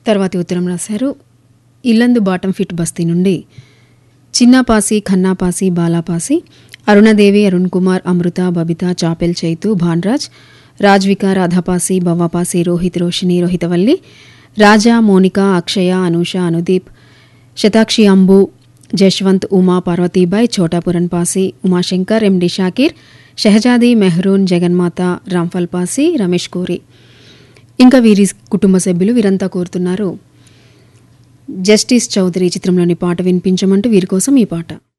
తర్వాతి ఉత్తరం రాశారు ఇల్లందు బాటం ఫిట్ బస్తీ నుండి చిన్నాపాసి ఖన్నాపాసి బాలాపాసి అరుణదేవి అరుణ్ కుమార్ అమృత బబిత చాపెల్ చైతు భాన్రాజ్ రాజ్విక రాధాపాసి భవ్వపాసి రోహిత్ రోషిని రోహితవల్లి రాజా మోనిక అక్షయ అనూష అనుదీప్ శతాక్షి అంబు జశ్వంత్ ఉమా పార్వతీబాయ్ చోటాపురన్ పాసి ఉమాశంకర్ ఎండి షాకీర్ షహజాది మెహ్రూన్ జగన్మాత రాంఫల్ పాసి రమేష్ కోరి ఇంకా వీరి కుటుంబ సభ్యులు వీరంతా కోరుతున్నారు జస్టిస్ చౌదరి చిత్రంలోని పాట వినిపించమంటూ వీరి కోసం ఈ పాట